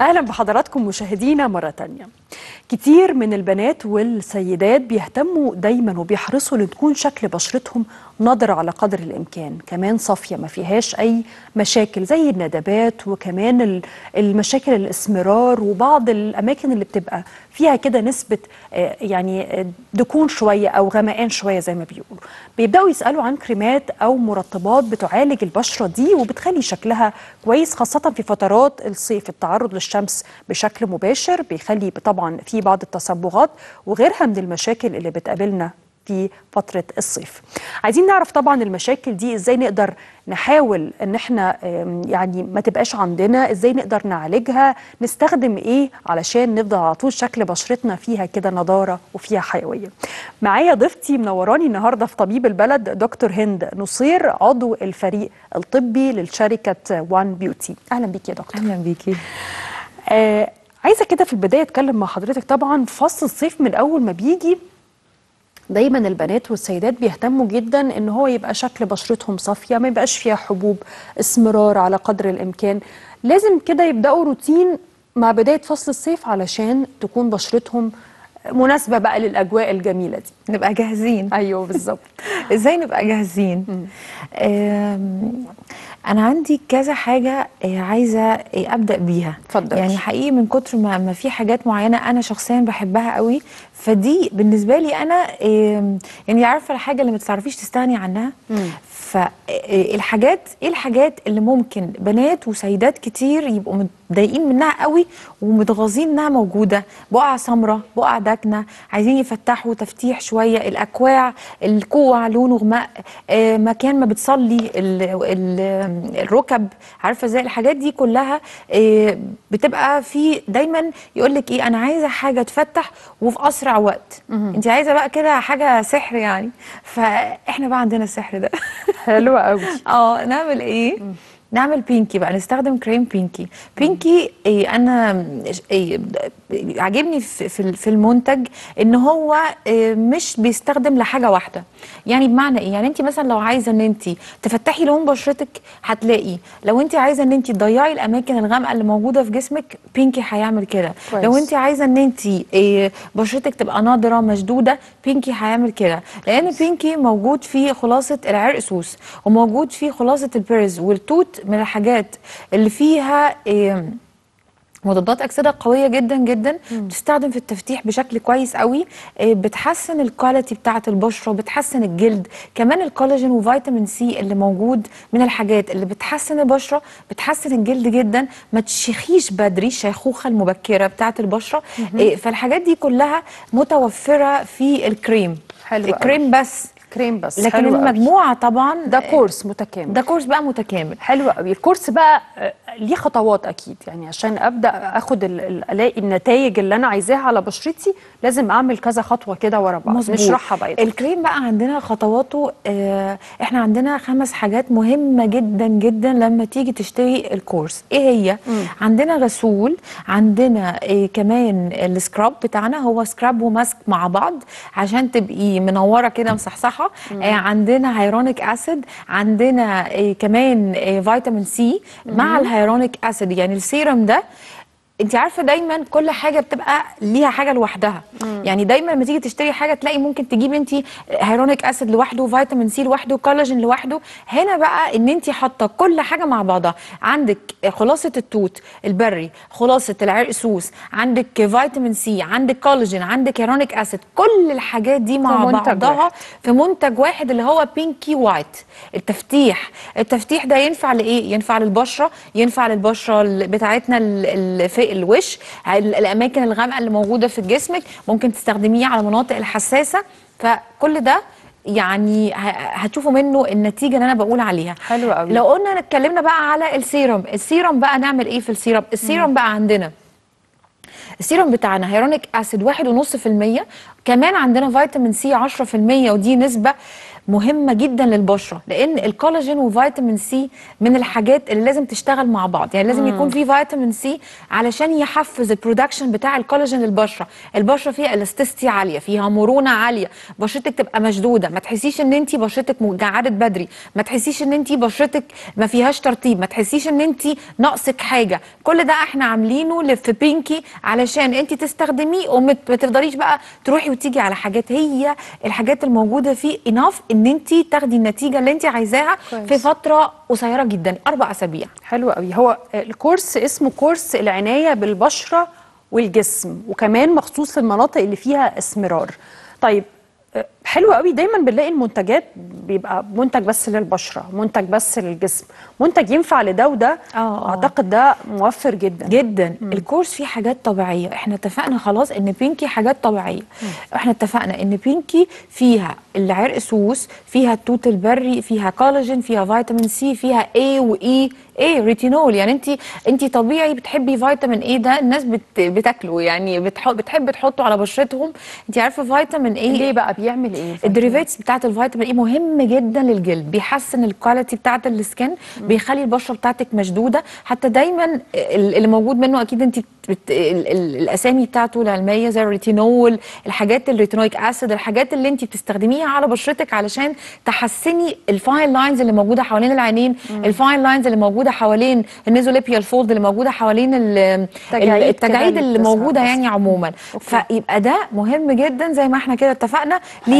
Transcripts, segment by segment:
أهلا بحضراتكم مشاهدينا مرة تانية كتير من البنات والسيدات بيهتموا دايما وبيحرصوا ان تكون شكل بشرتهم نضرة على قدر الإمكان كمان صافية ما فيهاش أي مشاكل زي الندبات وكمان ال- المشاكل الإسمرار وبعض الأماكن اللي بتبقى فيها كده نسبة آه، يعني آه، دكون شوية أو غمقان شوية زي ما بيقولوا بيبدأوا يسألوا عن كريمات أو مرطبات بتعالج البشرة دي وبتخلي شكلها كويس خاصة في فترات الصيف التعرض للشمس بشكل مباشر بيخلي طبعا في بعض التصبغات وغيرها من المشاكل اللي بتقابلنا في فترة الصيف عايزين نعرف طبعا المشاكل دي ازاي نقدر نحاول ان احنا آم، يعني ما تبقاش عندنا ازاي نقدر نعالجها نستخدم ايه علشان نفضل على طول شكل بشرتنا فيها كده نضارة وفيها حيوية معايا ضيفتي منوراني النهاردة في طبيب البلد دكتور هند نصير عضو الفريق الطبي للشركة وان بيوتي اهلا بيك يا دكتور اهلا بيكي آه عايزه كده في البدايه اتكلم مع حضرتك طبعا فصل الصيف من اول ما بيجي دايما البنات والسيدات بيهتموا جدا ان هو يبقى شكل بشرتهم صافيه ما يبقاش فيها حبوب اسمرار على قدر الامكان لازم كده يبداوا روتين مع بدايه فصل الصيف علشان تكون بشرتهم مناسبه بقى للاجواء الجميله دي نبقى جاهزين ايوه بالظبط ازاي نبقى جاهزين آم، انا عندي كذا حاجه آه، عايزه آه، ابدا بيها اتفضلي. يعني حقيقي من كتر ما ما في حاجات معينه انا شخصيا بحبها قوي فدي بالنسبه لي انا آم، يعني عارفه الحاجه اللي ما تعرفيش تستغني عنها فالحاجات ايه الحاجات اللي ممكن بنات وسيدات كتير يبقوا متضايقين منها قوي ومتغاظين انها موجوده بقع سمراء بقع داكنه عايزين يفتحوا تفتيح شويه الاكواع الكوع لونه غماء آه، مكان ما بتصلي ال ال الركب عارفه ازاي الحاجات دي كلها آه، بتبقى في دايما يقول لك ايه انا عايزه حاجه تفتح وفي اسرع وقت انت عايزه بقى كده حاجه سحر يعني فاحنا بقى عندنا السحر ده حلوه قوي اه نعمل ايه نعمل بينكي بقى نستخدم كريم بينكي بينكي إيه انا إيه عاجبني في في في المنتج ان هو إيه مش بيستخدم لحاجه واحده يعني بمعنى ايه يعني انت مثلا لو عايزه ان انت تفتحي لون بشرتك هتلاقي لو انت عايزه ان انت تضيعي الاماكن الغامقه اللي موجوده في جسمك بينكي هيعمل كده كويس. لو انت عايزه ان انت إيه بشرتك تبقى ناضره مشدوده بينكي هيعمل كده لان بينكي موجود فيه خلاصه العرق سوس وموجود فيه خلاصه البيرز والتوت من الحاجات اللي فيها إيه مضادات اكسده قويه جدا جدا بتستخدم في التفتيح بشكل كويس قوي إيه، بتحسن الكواليتي بتاعه البشره بتحسن الجلد كمان الكولاجين وفيتامين سي اللي موجود من الحاجات اللي بتحسن البشره بتحسن الجلد جدا ما تشيخيش بدري الشيخوخه المبكره بتاعه البشره إيه، فالحاجات دي كلها متوفره في الكريم حلو قوي. الكريم بس كريم بس لكن حلو قوي. المجموعه طبعا ده كورس متكامل ده كورس بقى متكامل حلو قوي الكورس بقى آه، ليه خطوات اكيد يعني عشان ابدا اخد ال- ال- الاقي النتائج اللي انا عايزاها على بشرتي لازم اعمل كذا خطوه كده ورا بعض مظبوط. نشرحها بقى يا دكتور. الكريم بقى عندنا خطواته آه احنا عندنا خمس حاجات مهمه جدا جدا لما تيجي تشتري الكورس ايه هي عندنا غسول عندنا آه كمان السكراب بتاعنا هو سكراب وماسك مع بعض عشان تبقي منوره كده مصحصحه آه عندنا هيرونيك اسيد عندنا آه كمان آه فيتامين سي مع الهيرونيك اسيد يعني السيرم ده انت عارفه دايما كل حاجه بتبقى ليها حاجه لوحدها يعني دايما لما تيجي تشتري حاجه تلاقي ممكن تجيبي انت هيرونيك اسيد لوحده فيتامين سي لوحده كولاجين لوحده هنا بقى ان انت حاطه كل حاجه مع بعضها عندك خلاصه التوت البري خلاصه العرق سوس عندك فيتامين سي عندك كولاجين عندك هيرونيك اسيد كل الحاجات دي مع منتج بعضها واحد. في منتج واحد اللي هو بينكي وايت التفتيح التفتيح ده ينفع لايه ينفع للبشره ينفع للبشره ال- بتاعتنا ال- ال- في الوش ال- الاماكن الغامقه اللي موجوده في جسمك ممكن تستخدميه على المناطق الحساسه فكل ده يعني ه- هتشوفوا منه النتيجه اللي انا بقول عليها حلو قوي. لو قلنا اتكلمنا بقى على السيرم السيرم بقى نعمل ايه في السيرم السيرم بقى عندنا السيرم بتاعنا هيرونيك اسيد واحد ونص في المية كمان عندنا فيتامين سي 10% ودي نسبه مهمه جدا للبشره لان الكولاجين وفيتامين سي من الحاجات اللي لازم تشتغل مع بعض يعني لازم يكون في فيتامين سي علشان يحفز البرودكشن بتاع الكولاجين للبشره البشره فيها الاستيستي عاليه فيها مرونه عاليه بشرتك تبقى مشدوده ما تحسيش ان انت بشرتك مجعده بدري ما تحسيش ان انت بشرتك ما فيهاش ترطيب ما تحسيش ان انت ناقصك حاجه كل ده احنا عاملينه في بينكي علشان انت تستخدميه وما تفضليش بقى تروحي وتيجي على حاجات هي الحاجات الموجوده فيه اناف ان انت تاخدي النتيجه اللي انت عايزاها كويس. في فتره قصيره جدا اربع اسابيع حلو قوي هو الكورس اسمه كورس العنايه بالبشره والجسم وكمان مخصوص للمناطق اللي فيها اسمرار طيب آه، حلو قوي دايما بنلاقي المنتجات بيبقى منتج بس للبشره منتج بس للجسم منتج ينفع لده وده آه، آه. اعتقد ده موفر جدا جدا الكورس فيه حاجات طبيعيه احنا اتفقنا خلاص ان بينكي حاجات طبيعيه احنا اتفقنا ان بينكي فيها العرق سوس فيها التوت البري فيها كولاجين فيها فيتامين سي فيها اي واي ايه ريتينول يعني انت انت طبيعي بتحبي فيتامين ايه ده الناس بت بتاكله يعني بتح بتحب تحطه على بشرتهم انت عارفه فيتامين ايه ليه بقى بيعمل ايه الديريفيتس بتاعت الفيتامين اي مهم جدا للجلد بيحسن الكواليتي بتاعت السكن بيخلي البشره بتاعتك مشدوده حتى دايما ال- اللي موجود منه اكيد انت بت... ال... ال... الاسامي بتاعته العلميه زي الريتينول الحاجات الريتينويك اسيد الحاجات اللي انت بتستخدميها على بشرتك علشان تحسني الفاين لاينز اللي موجوده حوالين العينين الفاين لاينز اللي موجوده حوالين النيزوليبيال فولد اللي موجوده حوالين ال- التجاعيد ال- كده التجاعيد اللي اللي بتظهر موجوده بس. يعني عموما أوكي. فيبقى ده مهم جدا زي ما احنا كده اتفقنا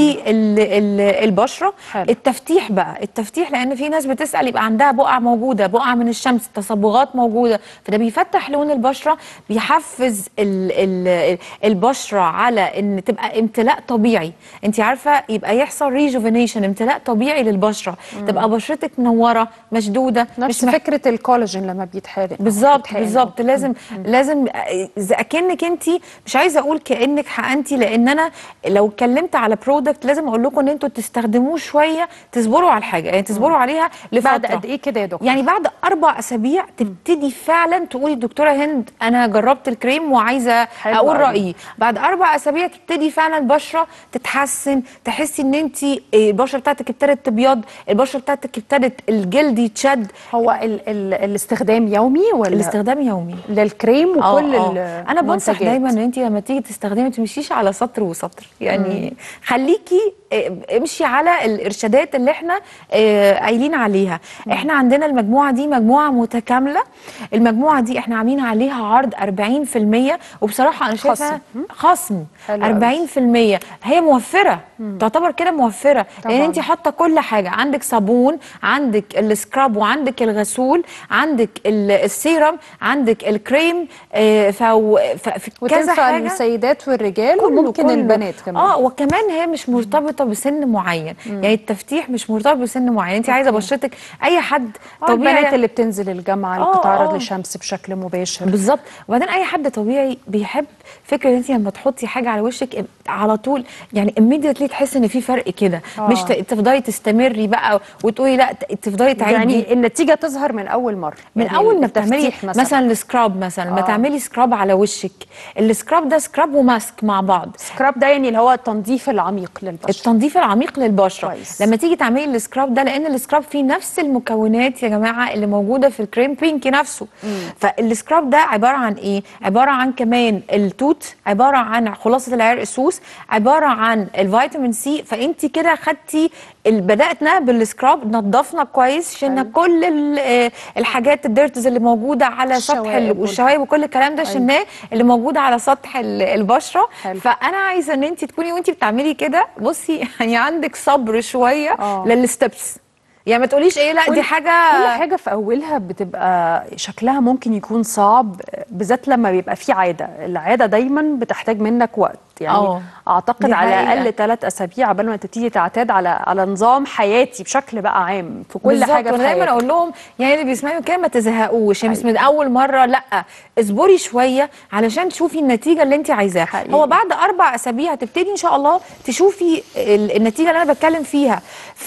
للبشره حلو. التفتيح بقى التفتيح لان في ناس بتسال يبقى عندها بقع موجوده بقع من الشمس تصبغات موجوده فده بيفتح لون البشره بيحفز ال ال البشره على ان تبقى امتلاء طبيعي انت عارفه يبقى يحصل ريجوفينيشن امتلاء طبيعي للبشره تبقى بشرتك منوره مشدوده نفس مش مح- فكره الكولاجين لما بيتحرق بالظبط بيتحقن. بالظبط لازم لازم اذا كانك انت مش عايزه اقول كانك حقنتي لان انا لو اتكلمت على برودكت لازم اقول لكم ان انتوا تستخدموه شويه تصبروا على الحاجه يعني تصبروا عليها لفتره بعد قد ايه كده يا دكتور يعني بعد اربع اسابيع تبتدي فعلا تقولي دكتوره هند انا جربت الكريم وعايزه حلو اقول قوي. رايي بعد اربع اسابيع تبتدي فعلا البشره تتحسن تحسي ان انت البشره بتاعتك ابتدت تبيض البشره بتاعتك ابتدت الجلد يتشد هو ال ال الاستخدام يومي ولا الاستخدام يومي للكريم آه، وكل آه. انا بنصح المنتجات. دايما ان انت لما تيجي تستخدمي ما تمشيش على سطر وسطر يعني خليكي آه، امشي على الارشادات اللي احنا آه، قايلين عليها احنا عندنا المجموعه دي مجموعه متكامله المجموعه دي احنا عاملين عليها عرض 40% وبصراحه انا شايفه خصم حلو أوي. 40% هي موفره تعتبر كده موفره لان طبعاً. انت حاطه كل حاجه عندك صابون عندك السكراب وعندك الغسول عندك ال- السيرم عندك الكريم آه، فو- ف- في كذا وتنفع حاجه للسيدات والرجال كله- وممكن كله. البنات كمان اه وكمان هي مش مرتبطه بسن معين يعني التفتيح مش مرتبط بسن معين انت عايزه بشرتك اي حد آه، طبيعي البنات اللي بتنزل الجامعه اللي آه، بتتعرض آه. للشمس بشكل مباشر بالظبط وبعدين اي حد طبيعي بيحب فكره ان انت لما تحطي حاجه على وشك ام- على طول يعني immediately تحسي ان في فرق كده آه. مش ت- تفضلي تستمري بقى وتقولي لا ت- تفضلي تعيدي يعني النتيجه تظهر من اول مره من يعني اول ما بتعملي التفتيح مثلا, مثلا السكراب مثلا لما آه. تعملي سكراب على وشك السكراب ده سكراب وماسك مع بعض سكراب ده يعني اللي هو التنظيف العميق للبشره التنظيف العميق للبشره كويس. لما تيجي تعملي السكراب ده لان السكراب فيه نفس المكونات يا جماعه اللي موجوده في الكريم بينكي نفسه فالسكراب ده عباره عن ايه عباره عن كمان التوت عباره عن خلاصه العرق السوس عباره عن الفيتامين سي فانت كده خدتي ال- بداتنا بالسكراب نظفنا كويس شلنا كل ال- آه، الحاجات الديرتز اللي موجوده على سطح الشوائب ال- والشوائب وكل الكلام ده شلناه اللي موجود على سطح ال- البشره حلو. فانا عايزه ان انت تكوني وانت بتعملي كده بصي يعني عندك صبر شويه آه. للستبس يعني ما تقوليش ايه لا كل- دي حاجه كل حاجه في اولها بتبقى شكلها ممكن يكون صعب بالذات لما بيبقى في عاده العاده دايما بتحتاج منك وقت يعني آه. اعتقد دي على حقيقة. الاقل ثلاث اسابيع قبل ما تبتدي تعتاد على على نظام حياتي بشكل بقى عام في كل بالظبط، حاجه في وانا دايما حياتك اقول لهم يعني اللي بيسمعوا كده ما تزهقوش يعني مش من اول مره لا اصبري شويه علشان تشوفي النتيجه اللي انت عايزاها حقيقي. هو بعد اربع اسابيع هتبتدي ان شاء الله تشوفي ال- النتيجه اللي انا بتكلم فيها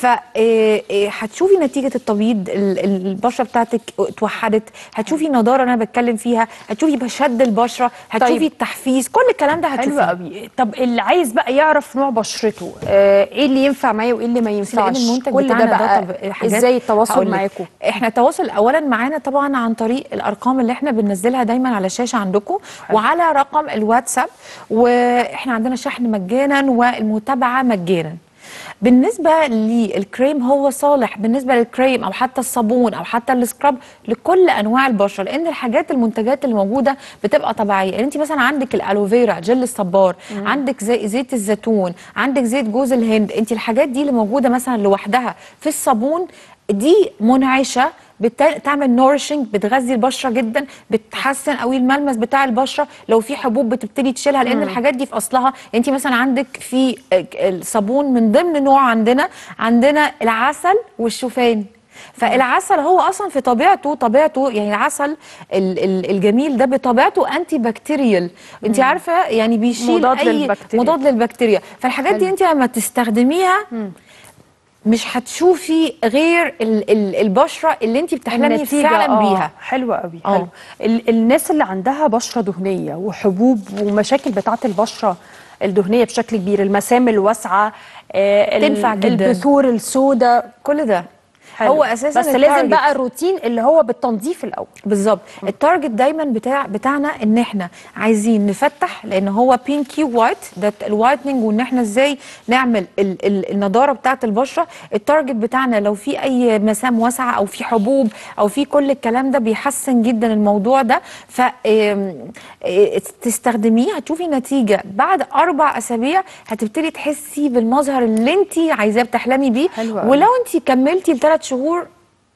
فهتشوفي نتيجه التبييض ال- ال- البشره بتاعتك اتوحدت هتشوفي نضاره انا بتكلم فيها هتشوفي بشد البشره هتشوفي طيب. التحفيز كل الكلام ده حلو هتشوفيه قوي طب اللي عايز بقى يعرف نوع بشرته آه ايه اللي ينفع معاه وايه اللي ما لان ينفعش المنتج كل ده بتاعنا بقى طب- حاجات- ازاي التواصل هقول لك. معاكم احنا التواصل اولا معانا طبعا عن طريق الارقام اللي احنا بننزلها دايما على الشاشه عندكم وعلى رقم الواتساب واحنا عندنا شحن مجانا والمتابعه مجانا بالنسبه للكريم هو صالح بالنسبه للكريم او حتى الصابون او حتى السكراب لكل انواع البشره لان الحاجات المنتجات اللي موجوده بتبقى طبيعيه يعني انت مثلا عندك الالوفيرا جل الصبار عندك زي زيت الزيتون عندك زيت جوز الهند انت الحاجات دي اللي موجوده مثلا لوحدها في الصابون دي منعشه بتعمل نورشنج بتغذي البشره جدا بتحسن قوي الملمس بتاع البشره لو في حبوب بتبتدي تشيلها لان الحاجات دي في اصلها انت مثلا عندك في الصابون من ضمن نوع عندنا عندنا العسل والشوفان فالعسل هو اصلا في طبيعته طبيعته يعني العسل ال- ال- الجميل ده بطبيعته انتي بكتيريال انت عارفه يعني بيشيل مضاد اي للبكتيريا. مضاد للبكتيريا فالحاجات دي حلو. انت لما تستخدميها مش هتشوفي غير ال ال البشره اللي انت بتحلمي النتيجة، فعلا آه، بيها حلوة قوي آه. حلو ال الناس اللي عندها بشرة دهنية وحبوب ومشاكل بتاعة البشرة الدهنية بشكل كبير المسام الواسعة آه، ال- تنفع جداً. البثور السوداء كل ده حلو. هو اساسا بس لازم التارجت. بقى الروتين اللي هو بالتنظيف الأول بالظبط التارجت دايما بتاع بتاعنا ان احنا عايزين نفتح لان هو بينكي وايت ده الوايتنج وان احنا ازاي نعمل ال ال النضاره بتاعه البشره التارجت بتاعنا لو في اي مسام واسعه او في حبوب او في كل الكلام ده بيحسن جدا الموضوع ده ف آم، آه، تستخدميه هتشوفي نتيجه بعد اربع اسابيع هتبتدي تحسي بالمظهر اللي انت عايزاه بتحلمي بيه حلو أوي. ولو انت كملتي لثلاث شهور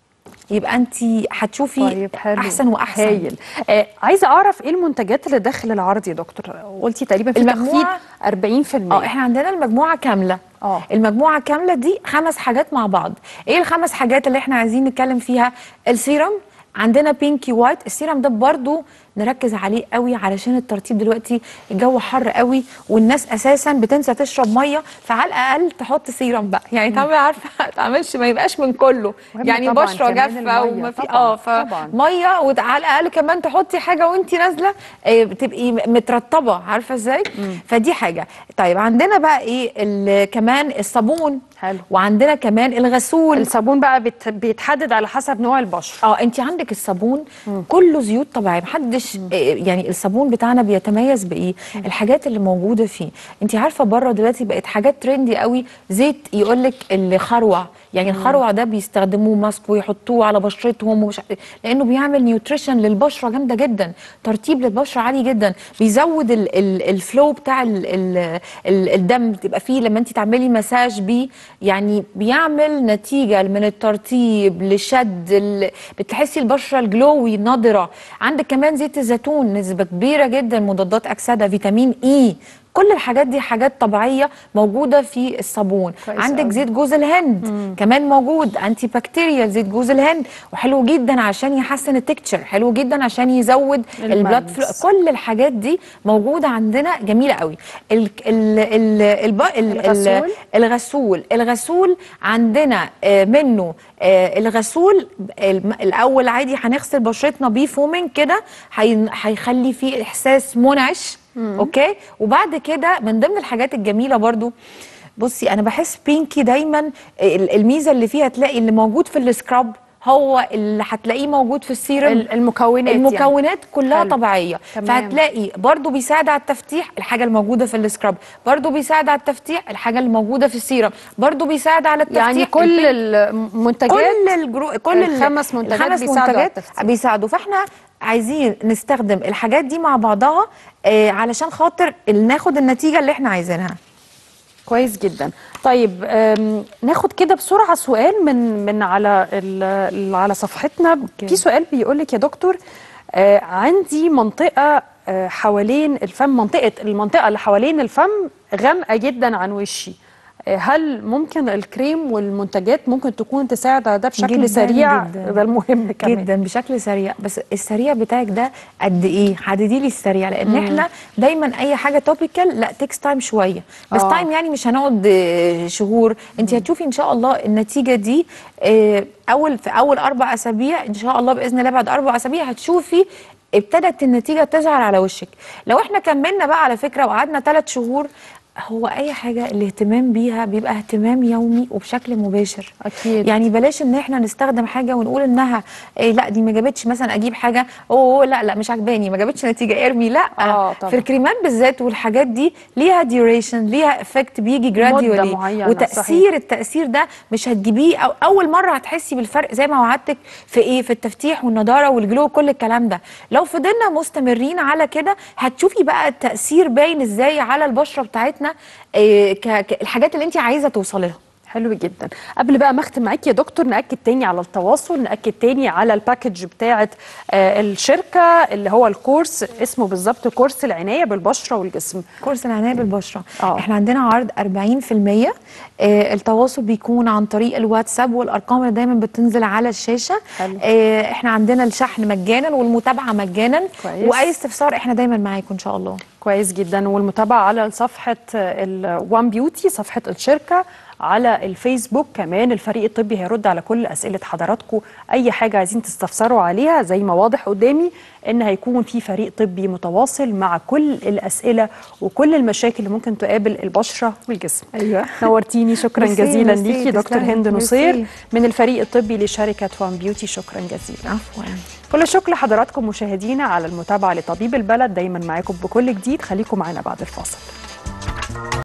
يبقى انت هتشوفي طيب حلو احسن واحسن هايل آه عايزه اعرف ايه المنتجات اللي داخل العرض يا دكتور قلتي تقريبا في تخفيض المجموعة- 40% اه احنا عندنا المجموعه كامله اه. المجموعه كامله دي خمس حاجات مع بعض ايه الخمس حاجات اللي احنا عايزين نتكلم فيها السيرم عندنا بينكي وايت السيرم ده برضو نركز عليه قوي علشان الترطيب دلوقتي الجو حر قوي والناس اساسا بتنسى تشرب ميه فعلى الاقل تحط سيرم بقى يعني تعمل عارفه ما تعملش ما يبقاش من كله مهم يعني طبعاً بشره كمان جافه المية. وما في طبعاً، اه طبعاً. فميه وعلى الاقل كمان تحطي حاجه وانت نازله آه، بتبقي مترطبه عارفه ازاي فدي حاجه طيب عندنا بقى ايه ال- كمان الصابون حلو. وعندنا كمان الغسول الصابون بقى بت... بيتحدد على حسب نوع البشره اه انت عندك الصابون كله زيوت طبيعيه محدش آه، يعني الصابون بتاعنا بيتميز بايه الحاجات اللي موجوده فيه انت عارفه بره دلوقتي بقت حاجات ترندي قوي زيت يقول لك الخروع يعني الخروع ده بيستخدموه ماسك ويحطوه على بشرتهم ومش عارف- لانه بيعمل نيوتريشن للبشره جامده جدا ترطيب للبشره عالي جدا بيزود ال ال الفلو بتاع ال ال ال الدم تبقى فيه لما انت تعملي مساج بيه يعني بيعمل نتيجه من الترطيب لشد ال- بتحسي البشره الجلوي نضره عندك كمان زيت الزيتون نسبه كبيره جدا مضادات اكسده فيتامين اي كل الحاجات دي حاجات طبيعيه موجوده في الصابون كويس عندك أوي. زيت جوز الهند كمان موجود انتي بكتيريال زيت جوز الهند وحلو جدا عشان يحسن التكتشر حلو جدا عشان يزود البلاد فلو الملمس. كل الحاجات دي موجوده عندنا جميله قوي ال ال ال الب ال الغسول؟ الغسول الغسول عندنا آه، منه آه، الغسول الم- الاول عادي هنغسل بشرتنا بيه فومنج كده هي- هيخلي فيه احساس منعش اوكي وبعد كده من ضمن الحاجات الجميله برضو بصي انا بحس بينكي دايما ال- الميزه اللي فيها تلاقي اللي موجود في السكراب هو اللي هتلاقيه موجود في السيرم ال- المكونات يعني. المكونات كلها حلو. طبيعيه تمام. فهتلاقي برضو بيساعد على التفتيح الحاجه الموجوده في السكراب برضو بيساعد على التفتيح الحاجه اللي موجوده في السيرم برضو بيساعد على التفتيح يعني كل البينك. المنتجات كل الجرو... كل ال- الخمس منتجات الخمس بيساعدوا على منتجات التفتيح. بيساعدوا فاحنا عايزين نستخدم الحاجات دي مع بعضها آه علشان خاطر ال- ناخد النتيجه اللي احنا عايزينها كويس جدا طيب أم، ناخد كده بسرعه سؤال من من على ال- ال- على صفحتنا في سؤال بيقول لك يا دكتور آه عندي منطقه آه حوالين الفم منطقه المنطقه اللي حوالين الفم غامقه جدا عن وشي آه، هل ممكن الكريم والمنتجات ممكن تكون تساعد على ده بشكل جداً سريع جداً. ده المهم كمان جدا بشكل سريع بس السريع بتاعك ده قد ايه حددي لي السريع لان احنا دايما اي حاجه توبيكال لا تيكس تايم شويه بس آه. تايم يعني مش هنقعد آه، شهور انت هتشوفي ان شاء الله النتيجه دي آه، اول في اول اربع اسابيع ان شاء الله باذن الله بعد اربع اسابيع هتشوفي ابتدت النتيجه تظهر على وشك لو احنا كملنا بقى على فكره وقعدنا ثلاث شهور هو اي حاجه الاهتمام بيها بيبقى اهتمام يومي وبشكل مباشر أكيد. يعني بلاش ان احنا نستخدم حاجه ونقول انها إيه لا دي ما جابتش مثلا اجيب حاجه اوه لا لا مش عجباني ما جابتش نتيجه ارمي لا آه، طبعا. في الكريمات بالذات والحاجات دي ليها ديوريشن ليها افكت بيجي جراديولي معينة، وتاثير صحيح. التاثير ده مش هتجيبيه أو اول مره هتحسي بالفرق زي ما وعدتك في ايه في التفتيح والنضاره والجلو وكل الكلام ده لو فضلنا مستمرين على كده هتشوفي بقى التاثير باين ازاي على البشره بتاعتنا إيه ك... ك... الحاجات اللي انت عايزه توصلي لها حلو جدا قبل بقى ما اختم معاك يا دكتور ناكد تاني على التواصل ناكد تاني على الباكج بتاعه آه الشركه اللي هو الكورس اسمه بالظبط كورس العنايه بالبشره والجسم كورس العنايه بالبشره آه. احنا عندنا عرض 40% آه التواصل بيكون عن طريق الواتساب والارقام اللي دايما بتنزل على الشاشه حلو. آه احنا عندنا الشحن مجانا والمتابعه مجانا كويس. واي استفسار احنا دايما معاكم ان شاء الله كويس جدا والمتابعه على صفحه الوان بيوتي صفحه الشركه على الفيسبوك كمان الفريق الطبي هيرد على كل اسئله حضراتكم اي حاجه عايزين تستفسروا عليها زي ما واضح قدامي ان هيكون في فريق طبي متواصل مع كل الاسئله وكل المشاكل اللي ممكن تقابل البشره والجسم ايوه نورتيني شكرا ميرسي، جزيلا ميرسي، ليكي دكتور تسلمي، هند ميرسي. نصير من الفريق الطبي لشركه وان بيوتي شكرا جزيلا عفوا كل الشكر لحضراتكم مشاهدينا على المتابعه لطبيب البلد دايما معاكم بكل جديد خليكم معانا بعد الفاصل